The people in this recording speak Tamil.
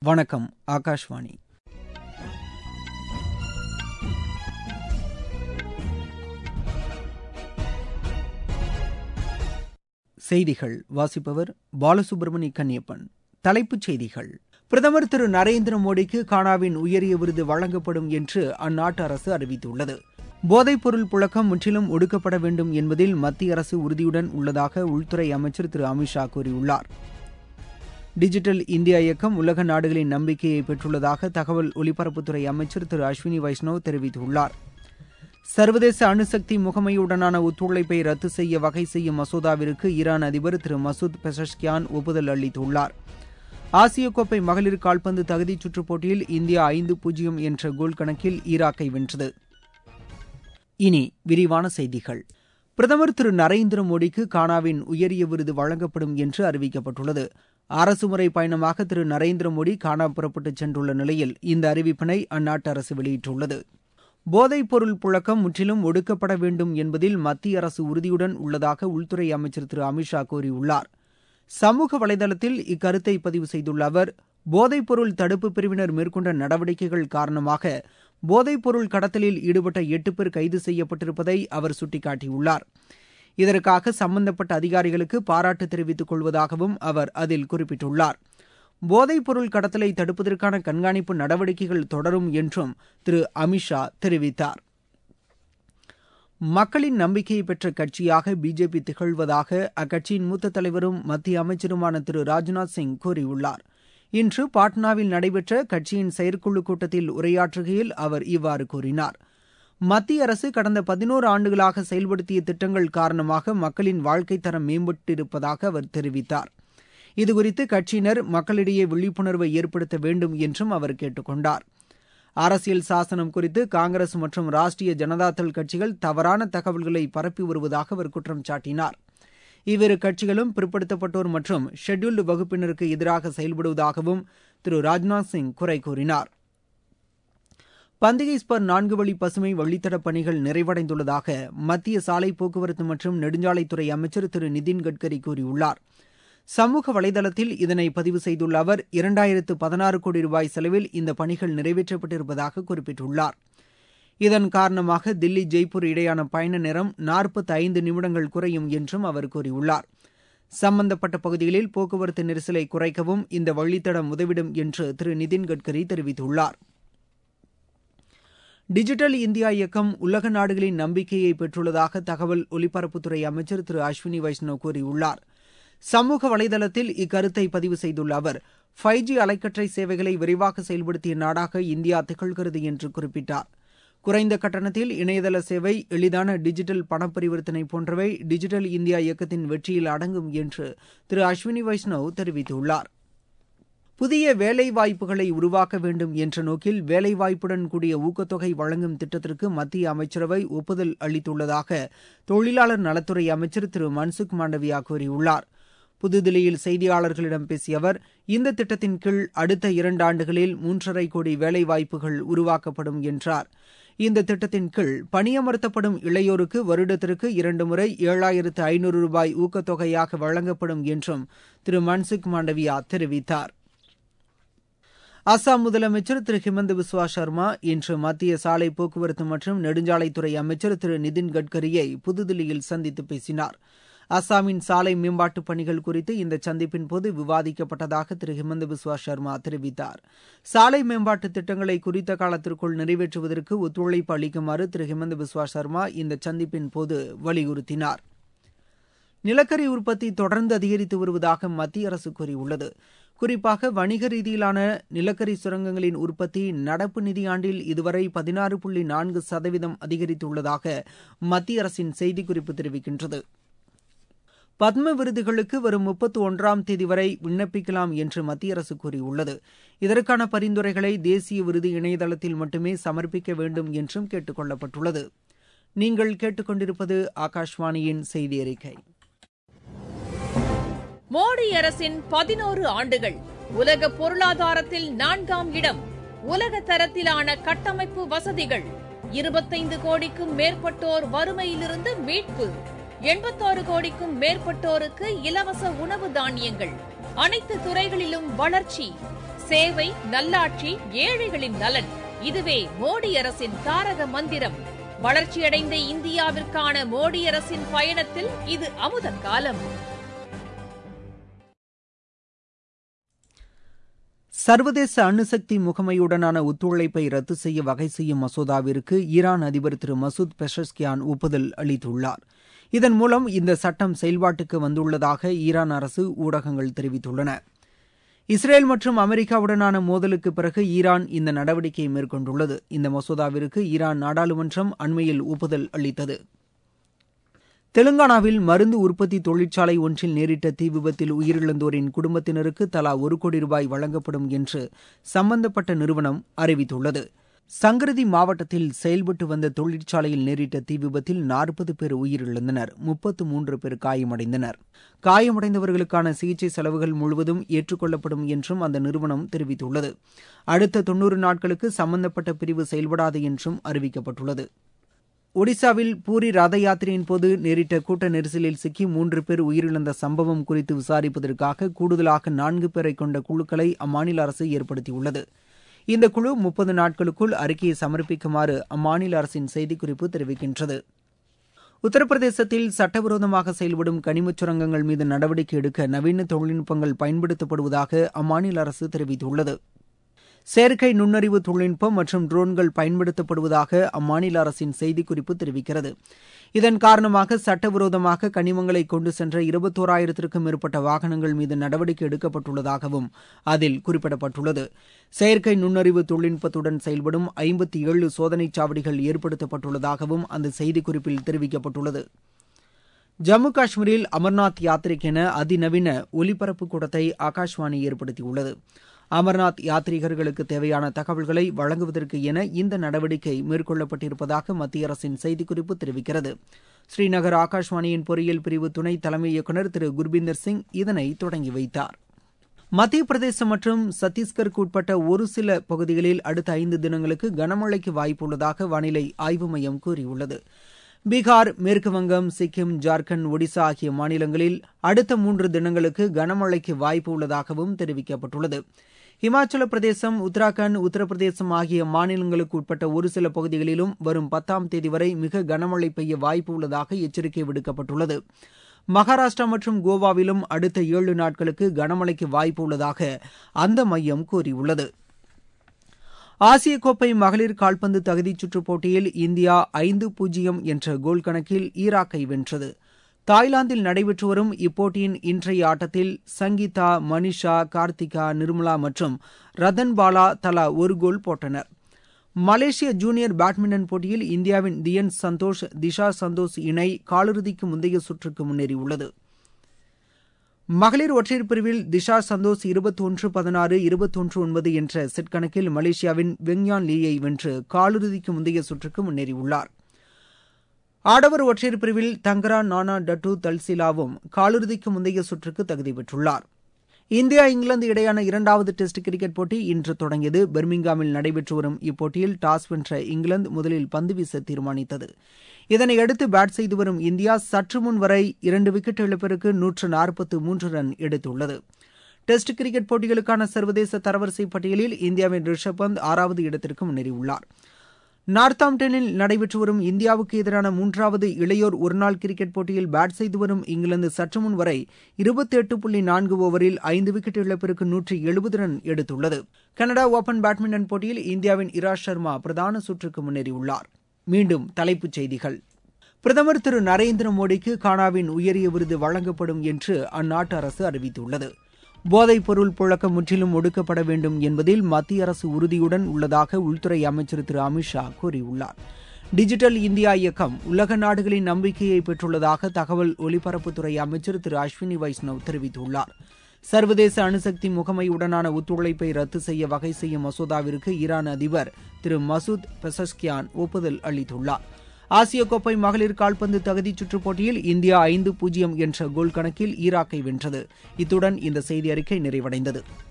வணக்கம் ஆகாஷ்வாணி செய்திகள் வாசிப்பவர் பாலசுப்ரமணி கன்னியப்பன் தலைப்புச் செய்திகள் பிரதமர் திரு நரேந்திர மோடிக்கு கானாவின் உயரிய விருது வழங்கப்படும் என்று அந்நாட்டு அரசு அறிவித்துள்ளது போதைப்பொருள் புழக்கம் முற்றிலும் ஒடுக்கப்பட வேண்டும் என்பதில் மத்திய அரசு உறுதியுடன் உள்ளதாக உள்துறை அமைச்சர் திரு அமித்ஷா கூறியுள்ளார் டிஜிட்டல் இந்தியா இயக்கம் உலக நாடுகளின் நம்பிக்கையை பெற்றுள்ளதாக தகவல் ஒலிபரப்புத்துறை அமைச்சர் திரு அஸ்வினி வைஷ்ணவ் தெரிவித்துள்ளார் சர்வதேச அணுசக்தி முகமையுடனான ஒத்துழைப்பை ரத்து செய்ய வகை செய்யும் மசோதாவிற்கு ஈரான் அதிபர் திரு மசூத் பெசஷ்கியான் ஒப்புதல் அளித்துள்ளார் ஆசிய கோப்பை மகளிர் கால்பந்து தகுதிச் சுற்றுப் போட்டியில் இந்தியா ஐந்து பூஜ்ஜியம் என்ற கோல் கணக்கில் ஈராக்கை வென்றது இனி விரிவான செய்திகள் பிரதமர் திரு நரேந்திர மோடிக்கு கானாவின் உயரிய விருது வழங்கப்படும் என்று அறிவிக்கப்பட்டுள்ளது அரசுமுறை பயணமாக திரு நரேந்திர மோடி கானா புறப்பட்டுச் சென்றுள்ள நிலையில் இந்த அறிவிப்பினை அந்நாட்டு அரசு வெளியிட்டுள்ளது போதைப் பொருள் புழக்கம் முற்றிலும் ஒடுக்கப்பட வேண்டும் என்பதில் மத்திய அரசு உறுதியுடன் உள்ளதாக உள்துறை அமைச்சர் திரு அமித்ஷா கூறியுள்ளார் சமூக வலைதளத்தில் இக்கருத்தை பதிவு செய்துள்ள அவர் போதைப் பொருள் தடுப்பு பிரிவினர் மேற்கொண்ட நடவடிக்கைகள் காரணமாக போதைப் பொருள் கடத்தலில் ஈடுபட்ட எட்டு பேர் கைது செய்யப்பட்டிருப்பதை அவர் சுட்டிக்காட்டியுள்ளார் இதற்காக சம்பந்தப்பட்ட அதிகாரிகளுக்கு பாராட்டு தெரிவித்துக் கொள்வதாகவும் அவர் அதில் குறிப்பிட்டுள்ளார் போதைப் பொருள் கடத்தலை தடுப்பதற்கான கண்காணிப்பு நடவடிக்கைகள் தொடரும் என்றும் திரு அமித்ஷா தெரிவித்தார் மக்களின் நம்பிக்கையை பெற்ற கட்சியாக பிஜேபி திகழ்வதாக அக்கட்சியின் மூத்த தலைவரும் மத்திய அமைச்சருமான திரு ராஜ்நாத் சிங் கூறியுள்ளார் இன்று பாட்னாவில் நடைபெற்ற கட்சியின் செயற்குழு கூட்டத்தில் உரையாற்றுகையில் அவர் இவ்வாறு கூறினார் மத்திய அரசு கடந்த பதினோரு ஆண்டுகளாக செயல்படுத்திய திட்டங்கள் காரணமாக மக்களின் வாழ்க்கை தரம் மேம்பட்டிருப்பதாக அவர் தெரிவித்தார் இதுகுறித்து கட்சியினர் மக்களிடையே விழிப்புணர்வை ஏற்படுத்த வேண்டும் என்றும் அவர் கேட்டுக் கொண்டார் அரசியல் சாசனம் குறித்து காங்கிரஸ் மற்றும் ராஷ்டிரிய ஜனதாதள் கட்சிகள் தவறான தகவல்களை பரப்பி வருவதாக அவர் குற்றம் சாட்டினார் இவ்விரு கட்சிகளும் பிற்படுத்தப்பட்டோர் மற்றும் ஷெட்யூல்டு வகுப்பினருக்கு எதிராக செயல்படுவதாகவும் திரு ராஜ்நாத் சிங் குறை கூறினார் பந்திகை ஸ்பர் நான்கு வழி பசுமை வழித்தட பணிகள் நிறைவடைந்துள்ளதாக மத்திய சாலை போக்குவரத்து மற்றும் நெடுஞ்சாலைத்துறை அமைச்சர் திரு நிதின் கட்கரி கூறியுள்ளார் சமூக வலைதளத்தில் இதனை பதிவு செய்துள்ள அவர் இரண்டாயிரத்து பதினாறு கோடி ரூபாய் செலவில் இந்த பணிகள் நிறைவேற்றப்பட்டிருப்பதாக குறிப்பிட்டுள்ளார் இதன் காரணமாக தில்லி ஜெய்ப்பூர் இடையான பயண நேரம் நாற்பத்தி ஐந்து நிமிடங்கள் குறையும் என்றும் அவர் கூறியுள்ளார் சம்பந்தப்பட்ட பகுதிகளில் போக்குவரத்து நெரிசலை குறைக்கவும் இந்த வழித்தடம் உதவிடும் என்று திரு நிதின் கட்கரி தெரிவித்துள்ளார் டிஜிட்டல் இந்தியா இயக்கம் உலக நாடுகளின் நம்பிக்கையை பெற்றுள்ளதாக தகவல் ஒலிபரப்புத்துறை அமைச்சர் திரு அஸ்வினி வைஷ்ணவ் கூறியுள்ளார் சமூக வலைதளத்தில் இக்கருத்தை பதிவு செய்துள்ள அவர் ஃபைவ் ஜி அலைக்கற்றை சேவைகளை விரைவாக செயல்படுத்திய நாடாக இந்தியா திகழ்கிறது என்று குறிப்பிட்டார் குறைந்த கட்டணத்தில் இணையதள சேவை எளிதான டிஜிட்டல் பணப்பரிவர்த்தனை போன்றவை டிஜிட்டல் இந்தியா இயக்கத்தின் வெற்றியில் அடங்கும் என்று திரு அஸ்வினி வைஷ்ணவ் தெரிவித்துள்ளார் புதிய வேலைவாய்ப்புகளை உருவாக்க வேண்டும் என்ற நோக்கில் வேலைவாய்ப்புடன் கூடிய ஊக்கத்தொகை வழங்கும் திட்டத்திற்கு மத்திய அமைச்சரவை ஒப்புதல் அளித்துள்ளதாக தொழிலாளர் நலத்துறை அமைச்சர் திரு மன்சுக் மாண்டவியா கூறியுள்ளார் புதுதில்லியில் செய்தியாளர்களிடம் பேசிய அவர் இந்த திட்டத்தின் கீழ் அடுத்த இரண்டு ஆண்டுகளில் மூன்றரை கோடி வேலைவாய்ப்புகள் உருவாக்கப்படும் என்றார் இந்த திட்டத்தின் கீழ் பணியமர்த்தப்படும் இளையோருக்கு வருடத்திற்கு இரண்டு முறை ஏழாயிரத்து ஐநூறு ரூபாய் ஊக்கத்தொகையாக வழங்கப்படும் என்றும் திரு மன்சுக் மாண்டவியா தெரிவித்தார் அசாம் முதலமைச்சர் திரு ஹிமந்த பிஸ்வா சர்மா இன்று மத்திய சாலை போக்குவரத்து மற்றும் நெடுஞ்சாலைத்துறை அமைச்சர் திரு நிதின் கட்கரியை புதுதில்லியில் சந்தித்து பேசினார் அசாமின் சாலை மேம்பாட்டு பணிகள் குறித்து இந்த சந்திப்பின் போது விவாதிக்கப்பட்டதாக திரு ஹிமந்த பிஸ்வா சர்மா தெரிவித்தார் சாலை மேம்பாட்டு திட்டங்களை குறித்த காலத்திற்குள் நிறைவேற்றுவதற்கு ஒத்துழைப்பு அளிக்குமாறு திரு ஹிமந்த பிஸ்வா சர்மா இந்த சந்திப்பின் போது வலியுறுத்தினார் நிலக்கரி உற்பத்தி தொடர்ந்து அதிகரித்து வருவதாக மத்திய அரசு கூறியுள்ளது குறிப்பாக வணிக ரீதியிலான நிலக்கரி சுரங்கங்களின் உற்பத்தி நடப்பு நிதியாண்டில் இதுவரை பதினாறு புள்ளி நான்கு சதவீதம் அதிகரித்துள்ளதாக மத்திய அரசின் செய்திக்குறிப்பு தெரிவிக்கின்றது பத்ம விருதுகளுக்கு வரும் முப்பத்தி ஒன்றாம் தேதி வரை விண்ணப்பிக்கலாம் என்று மத்திய அரசு கூறியுள்ளது இதற்கான பரிந்துரைகளை தேசிய விருது இணையதளத்தில் மட்டுமே சமர்ப்பிக்க வேண்டும் என்றும் கேட்டுக் கொள்ளப்பட்டுள்ளது நீங்கள் கேட்டுக்கொண்டிருப்பது ஆகாஷ்வாணியின் செய்தி அறிக்கை மோடி அரசின் பதினோரு ஆண்டுகள் உலக பொருளாதாரத்தில் நான்காம் இடம் உலக தரத்திலான கட்டமைப்பு வசதிகள் இருபத்தைந்து கோடிக்கும் மேற்பட்டோர் வறுமையிலிருந்து மீட்பு எண்பத்தாறு கோடிக்கும் மேற்பட்டோருக்கு இலவச உணவு தானியங்கள் அனைத்து துறைகளிலும் வளர்ச்சி சேவை நல்லாட்சி ஏழைகளின் நலன் இதுவே மோடி அரசின் தாரக மந்திரம் வளர்ச்சியடைந்த இந்தியாவிற்கான மோடி அரசின் பயணத்தில் இது அமுத காலம் சர்வதேச அணுசக்தி முகமையுடனான ஒத்துழைப்பை ரத்து செய்ய வகை செய்யும் மசோதாவிற்கு ஈரான் அதிபர் திரு மசூத் பெஷஸ்கியான் ஒப்புதல் அளித்துள்ளார் இதன் மூலம் இந்த சட்டம் செயல்பாட்டுக்கு வந்துள்ளதாக ஈரான் அரசு ஊடகங்கள் தெரிவித்துள்ளன இஸ்ரேல் மற்றும் அமெரிக்காவுடனான மோதலுக்கு பிறகு ஈரான் இந்த நடவடிக்கையை மேற்கொண்டுள்ளது இந்த மசோதாவிற்கு ஈரான் நாடாளுமன்றம் அண்மையில் ஒப்புதல் அளித்தது தெலுங்கானாவில் மருந்து உற்பத்தி தொழிற்சாலை ஒன்றில் நேரிட்ட தீ விபத்தில் உயிரிழந்தோரின் குடும்பத்தினருக்கு தலா ஒரு கோடி ரூபாய் வழங்கப்படும் என்று சம்பந்தப்பட்ட நிறுவனம் அறிவித்துள்ளது சங்கரதி மாவட்டத்தில் செயல்பட்டு வந்த தொழிற்சாலையில் நேரிட்ட தீ விபத்தில் நாற்பது பேர் உயிரிழந்தனர் முப்பத்து மூன்று பேர் காயமடைந்தனர் காயமடைந்தவர்களுக்கான சிகிச்சை செலவுகள் முழுவதும் ஏற்றுக்கொள்ளப்படும் என்றும் அந்த நிறுவனம் தெரிவித்துள்ளது அடுத்த தொன்னூறு நாட்களுக்கு சம்பந்தப்பட்ட பிரிவு செயல்படாது என்றும் அறிவிக்கப்பட்டுள்ளது ஒடிசாவில் பூரி ரத யாத்திரையின் போது நேரிட்ட கூட்ட நெரிசலில் சிக்கி மூன்று பேர் உயிரிழந்த சம்பவம் குறித்து விசாரிப்பதற்காக கூடுதலாக நான்கு பேரை கொண்ட குழுக்களை அம்மாநில அரசு ஏற்படுத்தியுள்ளது இந்த குழு முப்பது நாட்களுக்குள் அறிக்கையை சமர்ப்பிக்குமாறு அம்மாநில அரசின் செய்திக்குறிப்பு தெரிவிக்கின்றது உத்தரப்பிரதேசத்தில் சட்டவிரோதமாக செயல்படும் கனிமச் சுரங்கங்கள் மீது நடவடிக்கை எடுக்க நவீன தொழில்நுட்பங்கள் பயன்படுத்தப்படுவதாக அம்மாநில அரசு தெரிவித்துள்ளது செயற்கை நுண்ணறிவு தொழில்நுட்பம் மற்றும் ட்ரோன்கள் பயன்படுத்தப்படுவதாக அம்மாநில அரசின் செய்திக்குறிப்பு தெரிவிக்கிறது இதன் காரணமாக சட்டவிரோதமாக கனிமங்களை கொண்டு சென்ற இருபத்தோராயிரத்திற்கும் மேற்பட்ட வாகனங்கள் மீது நடவடிக்கை எடுக்கப்பட்டுள்ளதாகவும் அதில் குறிப்பிடப்பட்டுள்ளது செயற்கை நுண்ணறிவு தொழில்நுட்பத்துடன் செயல்படும் ஐம்பத்தி ஏழு சோதனைச் சாவடிகள் ஏற்படுத்தப்பட்டுள்ளதாகவும் அந்த செய்திக்குறிப்பில் தெரிவிக்கப்பட்டுள்ளது ஜம்மு காஷ்மீரில் அமர்நாத் யாத்திரைக்கென அதிநவீன ஒலிபரப்பு கூடத்தை ஆகாஷ்வாணி ஏற்படுத்தியுள்ளது அமர்நாத் யாத்ரீகர்களுக்கு தேவையான தகவல்களை வழங்குவதற்கு என இந்த நடவடிக்கை மேற்கொள்ளப்பட்டிருப்பதாக மத்திய அரசின் செய்திக்குறிப்பு தெரிவிக்கிறது ஸ்ரீநகர் ஆகாஷ்வாணியின் பொறியியல் பிரிவு துணை தலைமை இயக்குநர் திரு குர்பீந்தர் சிங் இதனை தொடங்கி வைத்தார் மத்திய பிரதேசம் மற்றும் சத்தீஸ்கருக்கு உட்பட்ட ஒரு சில பகுதிகளில் அடுத்த ஐந்து தினங்களுக்கு கனமழைக்கு வாய்ப்புள்ளதாக வானிலை ஆய்வு மையம் கூறியுள்ளது பீகார் மேற்குவங்கம் சிக்கிம் ஜார்க்கண்ட் ஒடிசா ஆகிய மாநிலங்களில் அடுத்த மூன்று தினங்களுக்கு கனமழைக்கு வாய்ப்பு உள்ளதாகவும் தெரிவிக்கப்பட்டுள்ளது இமாச்சல பிரதேசம் உத்தராகண்ட் உத்தரப்பிரதேசம் ஆகிய மாநிலங்களுக்கு உட்பட்ட ஒரு சில பகுதிகளிலும் வரும் பத்தாம் தேதி வரை மிக கனமழை பெய்ய வாய்ப்பு உள்ளதாக எச்சரிக்கை விடுக்கப்பட்டுள்ளது மகாராஷ்டிரா மற்றும் கோவாவிலும் அடுத்த ஏழு நாட்களுக்கு கனமழைக்கு வாய்ப்பு உள்ளதாக அந்த மையம் கூறியுள்ளது ஆசிய கோப்பை மகளிர் கால்பந்து தகுதிச் சுற்றுப் போட்டியில் இந்தியா ஐந்து பூஜ்ஜியம் என்ற கோல் கணக்கில் ஈராக்கை வென்றது தாய்லாந்தில் நடைபெற்று வரும் இப்போட்டியின் இன்றைய ஆட்டத்தில் சங்கீதா மனிஷா கார்த்திகா நிர்மலா மற்றும் ரதன் பாலா தலா ஒரு கோல் போட்டனர் மலேசிய ஜூனியர் பேட்மிண்டன் போட்டியில் இந்தியாவின் தியன் சந்தோஷ் திஷா சந்தோஷ் இணை காலிறுதிக்கு முந்தைய சுற்றுக்கு முன்னேறியுள்ளது மகளிர் ஒற்றையர் பிரிவில் திஷா சந்தோஷ் இருபத்தி ஒன்று பதினாறு இருபத்தொன்று ஒன்பது என்ற செட் கணக்கில் மலேசியாவின் வெங்யான் லீயை வென்று காலிறுதிக்கு முந்தைய சுற்றுக்கு முன்னேறியுள்ளார் ஆடவர் ஒற்றையர் பிரிவில் தங்கரா நானா டட்டு தல்சிலாவும் காலிறுதிக்கு முந்தைய சுற்றுக்கு தகுதி பெற்றுள்ளார் இந்தியா இங்கிலாந்து இடையான இரண்டாவது டெஸ்ட் கிரிக்கெட் போட்டி இன்று தொடங்கியது பெர்மிங்காமில் நடைபெற்று வரும் இப்போட்டியில் டாஸ் வென்ற இங்கிலாந்து முதலில் பந்து வீச தீர்மானித்தது இதனையடுத்து பேட் செய்து வரும் இந்தியா சற்று முன் வரை இரண்டு விக்கெட் இழப்பிற்கு நூற்று நாற்பத்து மூன்று ரன் எடுத்துள்ளது டெஸ்ட் கிரிக்கெட் போட்டிகளுக்கான சர்வதேச தரவரிசை பட்டியலில் இந்தியாவின் ரிஷப் பந்த் ஆறாவது இடத்திற்கு முன்னேறியுள்ளார் நார்த்தாம்டனில் நடைபெற்று வரும் இந்தியாவுக்கு எதிரான மூன்றாவது இளையோர் ஒருநாள் கிரிக்கெட் போட்டியில் பேட் செய்து வரும் இங்கிலாந்து சற்று முன் வரை இருபத்தி எட்டு புள்ளி நான்கு ஓவரில் ஐந்து விக்கெட் இழப்பிற்கு நூற்றி எழுபது ரன் எடுத்துள்ளது கனடா ஓபன் பேட்மிண்டன் போட்டியில் இந்தியாவின் இரா சர்மா பிரதான சுற்றுக்கு முன்னேறியுள்ளார் மீண்டும் தலைப்புச் செய்திகள் பிரதமர் திரு நரேந்திர மோடிக்கு கானாவின் உயரிய விருது வழங்கப்படும் என்று அந்நாட்டு அரசு அறிவித்துள்ளது போதைப் பொருள் புழக்கம் முற்றிலும் ஒடுக்கப்பட வேண்டும் என்பதில் மத்திய அரசு உறுதியுடன் உள்ளதாக உள்துறை அமைச்சர் திரு அமித்ஷா கூறியுள்ளார் டிஜிட்டல் இந்தியா இயக்கம் உலக நாடுகளின் நம்பிக்கையை பெற்றுள்ளதாக தகவல் ஒலிபரப்புத்துறை அமைச்சர் திரு அஸ்வினி வைஷ்ணவ் தெரிவித்துள்ளார் சர்வதேச அணுசக்தி முகமையுடனான ஒத்துழைப்பை ரத்து செய்ய வகை செய்யும் மசோதாவிற்கு ஈரான் அதிபர் திரு மசூத் பெசஸ்கியான் ஒப்புதல் அளித்துள்ளார் ஆசிய கோப்பை மகளிர் கால்பந்து தகுதிச் சுற்றுப் போட்டியில் இந்தியா ஐந்து பூஜ்ஜியம் என்ற கோல் கணக்கில் ஈராக்கை வென்றது இத்துடன் இந்த செய்தி அறிக்கை நிறைவடைந்தது